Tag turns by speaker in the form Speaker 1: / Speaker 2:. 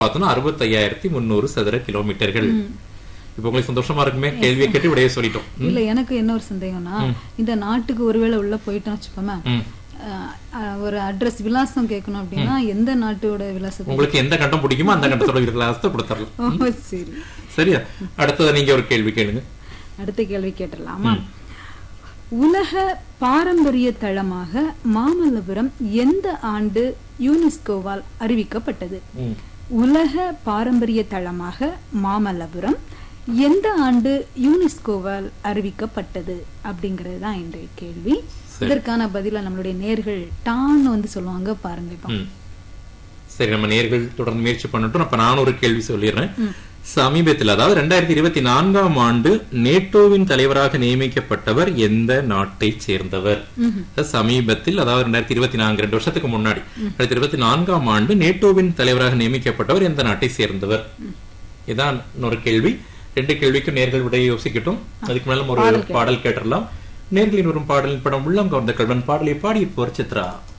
Speaker 1: பார்த்தோம்னா அறுபத்தையாயிரத்தி முந்நூறு சதுர கிலோமீட்டர்கள் இப்ப உங்களுக்கு சந்தோஷமா இருக்குமே கேள்வியை கேட்டு விடைய சொல்லிட்டோம்
Speaker 2: இல்ல எனக்கு என்ன ஒரு சந்தேகம்னா இந்த நாட்டுக்கு ஒருவேளை உள்ள போயிட்டோம் வச்சுப்போமே
Speaker 1: ம்.
Speaker 2: அஹ், அஹ், ஒரு அட்ரஸ் விலாசம் கேட்கணும் அப்படின்னா எந்த நாட்டோட விலாசத்தை
Speaker 1: உங்களுக்கு எந்த கண்டம் பிடிக்குமோ அந்த கண்டத்தோட விலாசத்தை கொடுத்துடலாம்
Speaker 2: ஓ, சரி
Speaker 1: சரியா அடுத்தது நீங்க ஒரு கேள்வி கேளுங்க
Speaker 2: அடுத்த கேள்வி கேட்டுடலாமா உலக பாரம்பரிய தளமாக மாமல்லபுரம் எந்த ஆண்டு யுனெஸ்கோவால் அறிவிக்கப்பட்டது
Speaker 1: ம்.
Speaker 2: உலக பாரம்பரிய தளமாக மாமல்லபுரம் எந்த ஆண்டு யுனெஸ்கோவால் அறிவிக்கப்பட்டது அப்படிங்கிறது தான் இன்றைய கேள்வி இதற்கான பதில நம்மளுடைய நேர்கள் டான்னு வந்து சொல்லுவாங்க பாருங்க இப்போ
Speaker 1: ம். சரி நம்ம நேர்கள் தொடர்ந்து முயற்சி பண்ணட்டும் அப்ப நான் ஒரு கேள்வி சொல்லிடுறேன் சமீபத்தில் அதாவது ரெண்டாயிரத்தி இருபத்தி நான்காம் ஆண்டு நேட்டோவின் தலைவராக நியமிக்கப்பட்டவர் எந்த நாட்டை சேர்ந்தவர் அதாவது சமீபத்தில் அதாவது ரெண்டாயிரத்தி இருபத்தி நான்கு ரெண்டு வருஷத்துக்கு முன்னாடி ரெண்டாயிரத்தி இருபத்தி நான்காம் ஆண்டு நேட்டோவின் தலைவராக நியமிக்கப்பட்டவர் எந்த நாட்டை சேர்ந்தவர் இதான் இன்னொரு கேள்வி ரெண்டு கேள்விக்கும் நேர்கள் விட யோசிக்கட்டும் அதுக்கு மேல ஒரு பாடல் கேட்டுடலாம் நேர்களின் வரும் பாடலின் படம் உள்ளம் கவர்ந்த கல்வன் பாடலை பாடி இப்போ சித்ரா